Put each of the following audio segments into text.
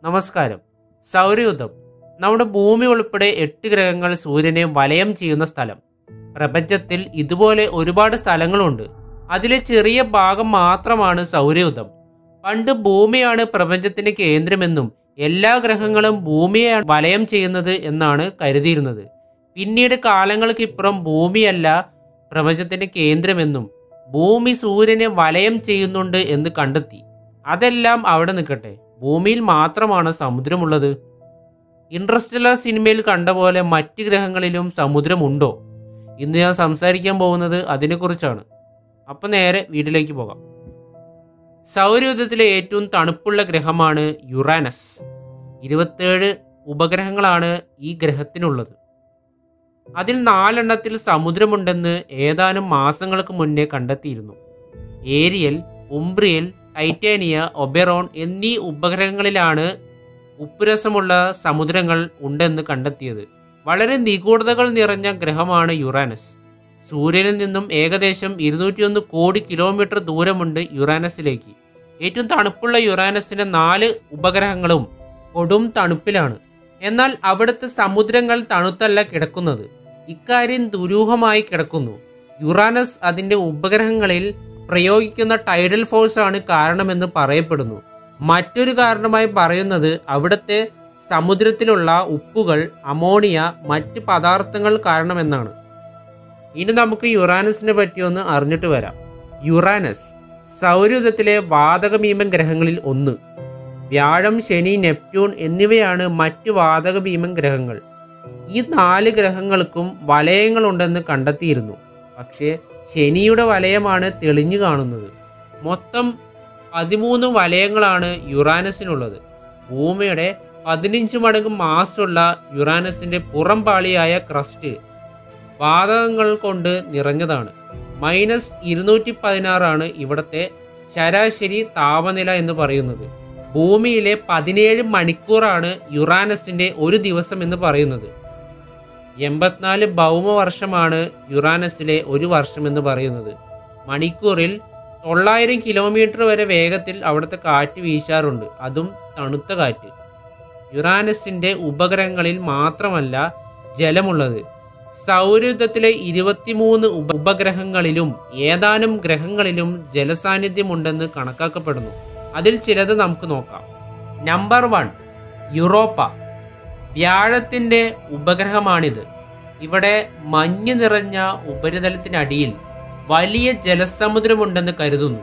നമസ്കാരം സൗരയൂഥം നമ്മുടെ ഭൂമി ഉൾപ്പെടെ എട്ട് ഗ്രഹങ്ങൾ സൂര്യനെ വലയം ചെയ്യുന്ന സ്ഥലം പ്രപഞ്ചത്തിൽ ഇതുപോലെ ഒരുപാട് സ്ഥലങ്ങളുണ്ട് അതിലെ ചെറിയ ഭാഗം മാത്രമാണ് സൗരയൂഥം പണ്ട് ഭൂമിയാണ് പ്രപഞ്ചത്തിന്റെ കേന്ദ്രമെന്നും എല്ലാ ഗ്രഹങ്ങളും ഭൂമിയെയാണ് വലയം ചെയ്യുന്നത് എന്നാണ് കരുതിയിരുന്നത് പിന്നീട് കാലങ്ങൾക്കിപ്പുറം ഭൂമിയല്ല പ്രപഞ്ചത്തിന്റെ കേന്ദ്രമെന്നും ഭൂമി സൂര്യനെ വലയം ചെയ്യുന്നുണ്ട് എന്ന് കണ്ടെത്തി അതെല്ലാം അവിടെ നിൽക്കട്ടെ ഭൂമിയിൽ മാത്രമാണ് സമുദ്രമുള്ളത് ഇൻട്രസ്റ്റലർ സിനിമയിൽ കണ്ട പോലെ മറ്റ് ഗ്രഹങ്ങളിലും സമുദ്രമുണ്ടോ ഇന്ന് ഞാൻ സംസാരിക്കാൻ പോകുന്നത് അതിനെക്കുറിച്ചാണ് അപ്പം നേരെ വീട്ടിലേക്ക് പോകാം സൗരയൂഥത്തിലെ ഏറ്റവും തണുപ്പുള്ള ഗ്രഹമാണ് യുറാനസ് ഇരുപത്തേഴ് ഉപഗ്രഹങ്ങളാണ് ഈ ഗ്രഹത്തിനുള്ളത് അതിൽ നാലെണ്ണത്തിൽ സമുദ്രമുണ്ടെന്ന് ഏതാനും മാസങ്ങൾക്ക് മുന്നേ കണ്ടെത്തിയിരുന്നു ഏരിയൽ ഉംബ്രിയൽ ടൈറ്റാനിയ ഒബെറോൺ എന്നീ ഉപഗ്രഹങ്ങളിലാണ് ഉപ്പുരസമുള്ള സമുദ്രങ്ങൾ ഉണ്ടെന്ന് കണ്ടെത്തിയത് വളരെ നിഗൂഢതകൾ നിറഞ്ഞ ഗ്രഹമാണ് യുറാനസ് സൂര്യനിൽ നിന്നും ഏകദേശം ഇരുന്നൂറ്റിയൊന്ന് കോടി കിലോമീറ്റർ ദൂരമുണ്ട് യുറാനസിലേക്ക് ഏറ്റവും തണുപ്പുള്ള യുറാനസിന്റെ നാല് ഉപഗ്രഹങ്ങളും കൊടും തണുപ്പിലാണ് എന്നാൽ അവിടുത്തെ സമുദ്രങ്ങൾ തണുത്തല്ല കിടക്കുന്നത് ഇക്കാര്യം ദുരൂഹമായി കിടക്കുന്നു യുറാനസ് അതിന്റെ ഉപഗ്രഹങ്ങളിൽ പ്രയോഗിക്കുന്ന ടൈഡൽ ഫോഴ്സ് ആണ് കാരണമെന്ന് പറയപ്പെടുന്നു മറ്റൊരു കാരണമായി പറയുന്നത് അവിടുത്തെ സമുദ്രത്തിലുള്ള ഉപ്പുകൾ അമോണിയ മറ്റ് പദാർത്ഥങ്ങൾ കാരണമെന്നാണ് ഇനി നമുക്ക് യുറാനസിനെ പറ്റി ഒന്ന് അറിഞ്ഞിട്ട് വരാം യുറാനസ് സൗരയൂഥത്തിലെ വാതകഭീമൻ ഗ്രഹങ്ങളിൽ ഒന്ന് വ്യാഴം ശനി നെപ്റ്റ്യൂൺ എന്നിവയാണ് മറ്റ് വാതകഭീമൻ ഗ്രഹങ്ങൾ ഈ നാല് ഗ്രഹങ്ങൾക്കും വലയങ്ങളുണ്ടെന്ന് കണ്ടെത്തിയിരുന്നു പക്ഷേ ശനിയുടെ വലയമാണ് തെളിഞ്ഞു കാണുന്നത് മൊത്തം പതിമൂന്ന് വലയങ്ങളാണ് യുറാനസിനുള്ളത് ഭൂമിയുടെ പതിനഞ്ച് മടങ്ങ് മാസുള്ള യുറാനസിന്റെ പുറം പാളിയായ ക്രസ്റ്റ് വാതകങ്ങൾ കൊണ്ട് നിറഞ്ഞതാണ് മൈനസ് ഇരുന്നൂറ്റി പതിനാറാണ് ഇവിടുത്തെ ശരാശരി താപനില എന്ന് പറയുന്നത് ഭൂമിയിലെ പതിനേഴ് മണിക്കൂറാണ് യുറാനസിന്റെ ഒരു ദിവസം എന്ന് പറയുന്നത് എൺപത്തിനാല് ഭൗമവർഷമാണ് യുറാനസിലെ ഒരു വർഷം എന്ന് പറയുന്നത് മണിക്കൂറിൽ തൊള്ളായിരം കിലോമീറ്റർ വരെ വേഗത്തിൽ അവിടുത്തെ കാറ്റ് വീശാറുണ്ട് അതും തണുത്ത കാറ്റ് യുറാനസിന്റെ ഉപഗ്രഹങ്ങളിൽ മാത്രമല്ല ജലമുള്ളത് സൗരയുദ്ധത്തിലെ ഇരുപത്തിമൂന്ന് ഉപ- ഉപഗ്രഹങ്ങളിലും ഏതാനും ഗ്രഹങ്ങളിലും ജലസാന്നിധ്യമുണ്ടെന്ന് കണക്കാക്കപ്പെടുന്നു അതിൽ ചിലത് നമുക്ക് നോക്കാം നമ്പർ വൺ യൂറോപ്പ വ്യാഴത്തിന്റെ ഉപഗ്രഹമാണിത് ഇവിടെ മഞ്ഞ് നിറഞ്ഞ ഉപരിതലത്തിനടിയിൽ വലിയ ജലസമുദ്രമുണ്ടെന്ന് കരുതുന്നു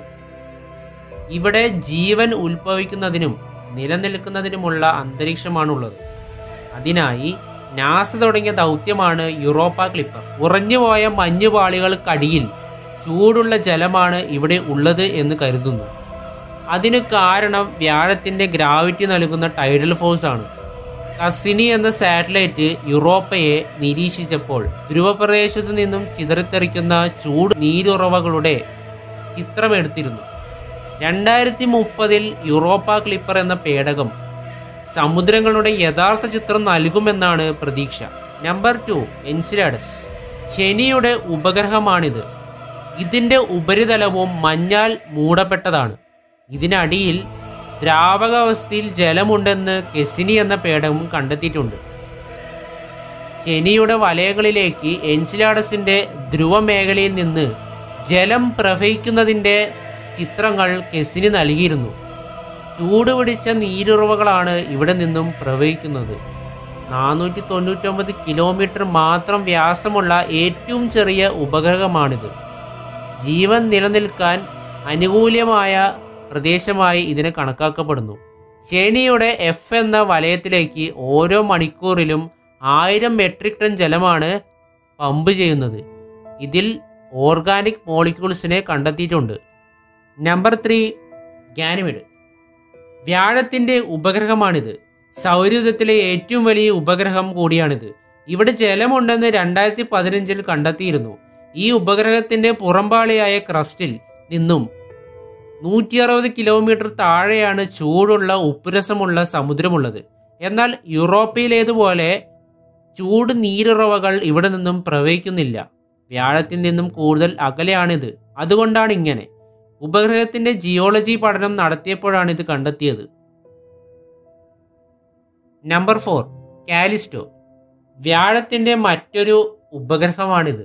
ഇവിടെ ജീവൻ ഉത്ഭവിക്കുന്നതിനും നിലനിൽക്കുന്നതിനുമുള്ള അന്തരീക്ഷമാണുള്ളത് അതിനായി നാസ തുടങ്ങിയ ദൗത്യമാണ് യൂറോപ്പ ക്ലിപ്പർ ഉറഞ്ഞുപോയ മഞ്ഞുപാളികൾക്കടിയിൽ ചൂടുള്ള ജലമാണ് ഇവിടെ ഉള്ളത് എന്ന് കരുതുന്നു അതിന് കാരണം വ്യാഴത്തിന്റെ ഗ്രാവിറ്റി നൽകുന്ന ടൈഡൽ ഫോഴ്സ് ആണ് കസിനി എന്ന സാറ്റലൈറ്റ് യൂറോപ്പയെ നിരീക്ഷിച്ചപ്പോൾ ധ്രുവപ്രദേശത്തു നിന്നും ചിതറിത്തെറിക്കുന്ന ചൂട് നീരുറവകളുടെ ചിത്രമെടുത്തിരുന്നു രണ്ടായിരത്തി മുപ്പതിൽ യൂറോപ്പ ക്ലിപ്പർ എന്ന പേടകം സമുദ്രങ്ങളുടെ യഥാർത്ഥ ചിത്രം നൽകുമെന്നാണ് പ്രതീക്ഷ നമ്പർ ടു എൻസിലാഡസ് ശനിയുടെ ഉപഗ്രഹമാണിത് ഇതിന്റെ ഉപരിതലവും മഞ്ഞാൽ മൂടപ്പെട്ടതാണ് ഇതിനടിയിൽ ദ്രാവകാവസ്ഥയിൽ ജലമുണ്ടെന്ന് കെസിനി എന്ന പേടകം കണ്ടെത്തിയിട്ടുണ്ട് ശനിയുടെ വലയങ്ങളിലേക്ക് എൻസിലാഡസിന്റെ ധ്രുവമേഖലയിൽ നിന്ന് ജലം പ്രവഹിക്കുന്നതിന്റെ ചിത്രങ്ങൾ കെസിനി നൽകിയിരുന്നു ചൂട് പിടിച്ച നീരുറവകളാണ് ഇവിടെ നിന്നും പ്രവഹിക്കുന്നത് നാനൂറ്റി തൊണ്ണൂറ്റൊമ്പത് കിലോമീറ്റർ മാത്രം വ്യാസമുള്ള ഏറ്റവും ചെറിയ ഉപഗ്രഹമാണിത് ജീവൻ നിലനിൽക്കാൻ അനുകൂലമായ പ്രദേശമായി ഇതിനെ കണക്കാക്കപ്പെടുന്നു ശനിയുടെ എഫ് എന്ന വലയത്തിലേക്ക് ഓരോ മണിക്കൂറിലും ആയിരം മെട്രിക് ടൺ ജലമാണ് പമ്പ് ചെയ്യുന്നത് ഇതിൽ ഓർഗാനിക് മോളിക്യൂൾസിനെ കണ്ടെത്തിയിട്ടുണ്ട് നമ്പർ ത്രീ ഗാനിമിഡ് വ്യാഴത്തിന്റെ ഉപഗ്രഹമാണിത് സൗരയൂഥത്തിലെ ഏറ്റവും വലിയ ഉപഗ്രഹം കൂടിയാണിത് ഇവിടെ ജലമുണ്ടെന്ന് രണ്ടായിരത്തി പതിനഞ്ചിൽ കണ്ടെത്തിയിരുന്നു ഈ ഉപഗ്രഹത്തിന്റെ പുറംപാളിയായ ക്രസ്റ്റിൽ നിന്നും നൂറ്റി അറുപത് കിലോമീറ്റർ താഴെയാണ് ചൂടുള്ള ഉപ്പുരസമുള്ള സമുദ്രമുള്ളത് എന്നാൽ യൂറോപ്പിലേതുപോലെ ചൂട് നീരുറവകൾ ഇവിടെ നിന്നും പ്രവഹിക്കുന്നില്ല വ്യാഴത്തിൽ നിന്നും കൂടുതൽ അകലെയാണിത് അതുകൊണ്ടാണ് ഇങ്ങനെ ഉപഗ്രഹത്തിന്റെ ജിയോളജി പഠനം നടത്തിയപ്പോഴാണ് ഇത് കണ്ടെത്തിയത് നമ്പർ ഫോർ കാലിസ്റ്റോ വ്യാഴത്തിൻ്റെ മറ്റൊരു ഉപഗ്രഹമാണിത്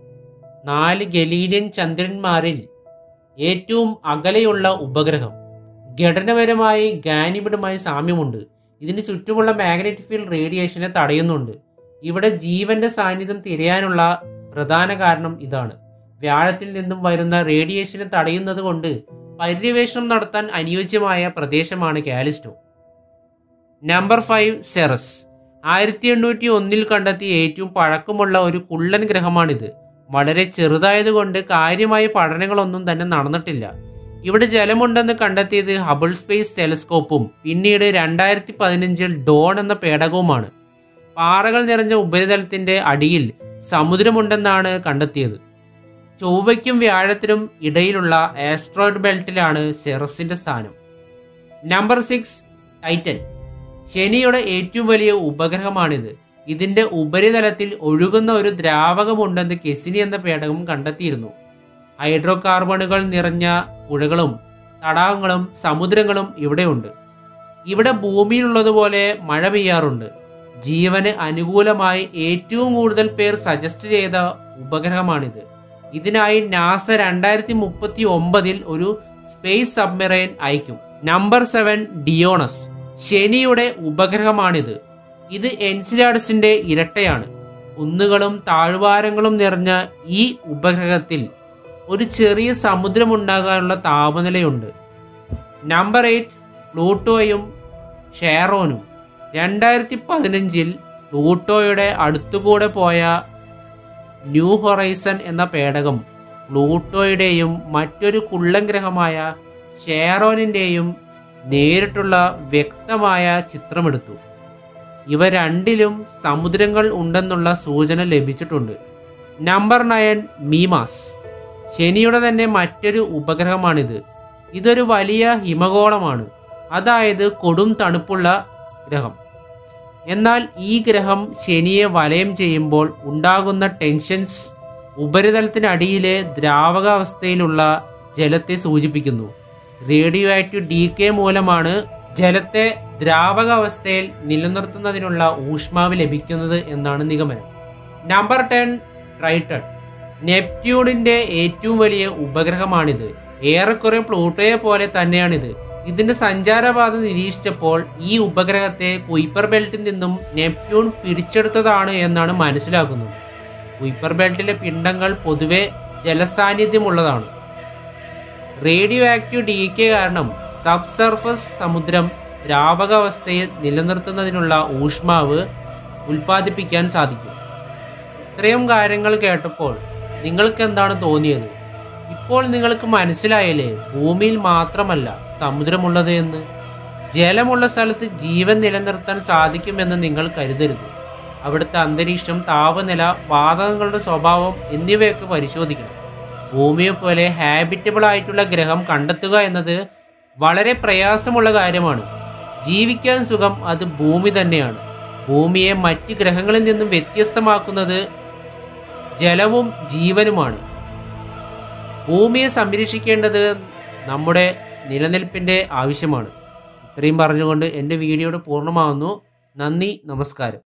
നാല് ഗലീലിയൻ ചന്ദ്രന്മാരിൽ ഏറ്റവും അകലെയുള്ള ഉപഗ്രഹം ഘടനപരമായി ഗാനിമിഡുമായി സാമ്യമുണ്ട് ഇതിന് ചുറ്റുമുള്ള മാഗ്നറ്റിക് ഫീൽഡ് റേഡിയേഷനെ തടയുന്നുണ്ട് ഇവിടെ ജീവന്റെ സാന്നിധ്യം തിരയാനുള്ള പ്രധാന കാരണം ഇതാണ് വ്യാഴത്തിൽ നിന്നും വരുന്ന റേഡിയേഷനെ തടയുന്നത് കൊണ്ട് പര്യവേഷണം നടത്താൻ അനുയോജ്യമായ പ്രദേശമാണ് കാലിസ്റ്റോ നമ്പർ ഫൈവ് സെറസ് ആയിരത്തി എണ്ണൂറ്റി ഒന്നിൽ കണ്ടെത്തിയ ഏറ്റവും പഴക്കമുള്ള ഒരു കുള്ളൻ ഗ്രഹമാണിത് വളരെ ചെറുതായതുകൊണ്ട് കാര്യമായ പഠനങ്ങളൊന്നും തന്നെ നടന്നിട്ടില്ല ഇവിടെ ജലമുണ്ടെന്ന് കണ്ടെത്തിയത് ഹബിൾ സ്പേസ് ടെലസ്കോപ്പും പിന്നീട് രണ്ടായിരത്തി പതിനഞ്ചിൽ ഡോൺ എന്ന പേടകവുമാണ് പാറകൾ നിറഞ്ഞ ഉപരിതലത്തിന്റെ അടിയിൽ സമുദ്രമുണ്ടെന്നാണ് കണ്ടെത്തിയത് ചൊവ്വയ്ക്കും വ്യാഴത്തിനും ഇടയിലുള്ള ആസ്ട്രോയിഡ് ബെൽറ്റിലാണ് സെറസിന്റെ സ്ഥാനം നമ്പർ സിക്സ് ടൈറ്റൻ ശനിയുടെ ഏറ്റവും വലിയ ഉപഗ്രഹമാണിത് ഇതിന്റെ ഉപരിതലത്തിൽ ഒഴുകുന്ന ഒരു ദ്രാവകമുണ്ടെന്ന് കെസിനി എന്ന പേടകം കണ്ടെത്തിയിരുന്നു ഹൈഡ്രോ കാർബണുകൾ നിറഞ്ഞ പുഴകളും തടാകങ്ങളും സമുദ്രങ്ങളും ഇവിടെയുണ്ട് ഇവിടെ ഭൂമിയിലുള്ളതുപോലെ മഴ പെയ്യാറുണ്ട് ജീവന് അനുകൂലമായി ഏറ്റവും കൂടുതൽ പേർ സജസ്റ്റ് ചെയ്ത ഉപഗ്രഹമാണിത് ഇതിനായി നാസ രണ്ടായിരത്തി മുപ്പത്തി ഒമ്പതിൽ ഒരു സ്പേസ് സബ്മെറൈൻ അയക്കും നമ്പർ സെവൻ ഡിയോണസ് ശനിയുടെ ഉപഗ്രഹമാണിത് ഇത് എൻസിലാഡസിന്റെ ഇരട്ടയാണ് കുന്നുകളും താഴ്വാരങ്ങളും നിറഞ്ഞ ഈ ഉപഗ്രഹത്തിൽ ഒരു ചെറിയ സമുദ്രമുണ്ടാകാനുള്ള താപനിലയുണ്ട് നമ്പർ എയ്റ്റ് പ്ലൂട്ടോയും ഷെയറോനും രണ്ടായിരത്തി പതിനഞ്ചിൽ പ്ലൂട്ടോയുടെ അടുത്തുകൂടെ പോയ ന്യൂ ഹൊറൈസൺ എന്ന പേടകം പ്ലൂട്ടോയുടെയും മറ്റൊരു കുള്ളൻ ഗ്രഹമായ ഷെയറോനിൻ്റെയും നേരിട്ടുള്ള വ്യക്തമായ ചിത്രമെടുത്തു ഇവ രണ്ടിലും സമുദ്രങ്ങൾ ഉണ്ടെന്നുള്ള സൂചന ലഭിച്ചിട്ടുണ്ട് നമ്പർ നയൻ മീമാസ് ശനിയുടെ തന്നെ മറ്റൊരു ഉപഗ്രഹമാണിത് ഇതൊരു വലിയ ഹിമഗോളമാണ് അതായത് കൊടും തണുപ്പുള്ള ഗ്രഹം എന്നാൽ ഈ ഗ്രഹം ശനിയെ വലയം ചെയ്യുമ്പോൾ ഉണ്ടാകുന്ന ടെൻഷൻസ് ഉപരിതലത്തിനടിയിലെ ദ്രാവകാവസ്ഥയിലുള്ള ജലത്തെ സൂചിപ്പിക്കുന്നു റേഡിയോ ആക്റ്റീവ് ഡി കെ മൂലമാണ് ജലത്തെ ദ്രാവകാവസ്ഥയിൽ നിലനിർത്തുന്നതിനുള്ള ഊഷ്മാവ് ലഭിക്കുന്നത് എന്നാണ് നിഗമനം നമ്പർ ടെൻ ട്രൈട്ടൺ നെപ്റ്റ്യൂണിന്റെ ഏറ്റവും വലിയ ഉപഗ്രഹമാണിത് ഏറെക്കുറെ പ്ലൂട്ടോയെ പോലെ തന്നെയാണിത് ഇതിന്റെ സഞ്ചാരപാത നിരീക്ഷിച്ചപ്പോൾ ഈ ഉപഗ്രഹത്തെ കുയിപ്പർ ബെൽറ്റിൽ നിന്നും നെപ്റ്റ്യൂൺ പിടിച്ചെടുത്തതാണ് എന്നാണ് മനസ്സിലാക്കുന്നത് കുയിപ്പർ ബെൽറ്റിലെ പിണ്ഡങ്ങൾ പൊതുവെ ജലസാന്നിധ്യമുള്ളതാണ് റേഡിയോ ആക്റ്റീവ് ഡി കെ കാരണം സബ് സർഫസ് സമുദ്രം ദ്രാവകാവസ്ഥയിൽ നിലനിർത്തുന്നതിനുള്ള ഊഷ്മാവ് ഉൽപ്പാദിപ്പിക്കാൻ സാധിക്കും ഇത്രയും കാര്യങ്ങൾ കേട്ടപ്പോൾ നിങ്ങൾക്ക് എന്താണ് തോന്നിയത് ഇപ്പോൾ നിങ്ങൾക്ക് മനസ്സിലായല്ലേ ഭൂമിയിൽ മാത്രമല്ല സമുദ്രമുള്ളത് എന്ന് ജലമുള്ള സ്ഥലത്ത് ജീവൻ നിലനിർത്താൻ സാധിക്കുമെന്ന് നിങ്ങൾ കരുതരുത് അവിടുത്തെ അന്തരീക്ഷം താപനില വാതകങ്ങളുടെ സ്വഭാവം എന്നിവയൊക്കെ പരിശോധിക്കണം ഭൂമിയെ പോലെ ഹാബിറ്റബിൾ ആയിട്ടുള്ള ഗ്രഹം കണ്ടെത്തുക എന്നത് വളരെ പ്രയാസമുള്ള കാര്യമാണ് ജീവിക്കാൻ സുഖം അത് ഭൂമി തന്നെയാണ് ഭൂമിയെ മറ്റ് ഗ്രഹങ്ങളിൽ നിന്നും വ്യത്യസ്തമാക്കുന്നത് ജലവും ജീവനുമാണ് ഭൂമിയെ സംരക്ഷിക്കേണ്ടത് നമ്മുടെ നിലനിൽപ്പിൻ്റെ ആവശ്യമാണ് ഇത്രയും പറഞ്ഞുകൊണ്ട് എൻ്റെ വീഡിയോയുടെ പൂർണ്ണമാവുന്നു നന്ദി നമസ്കാരം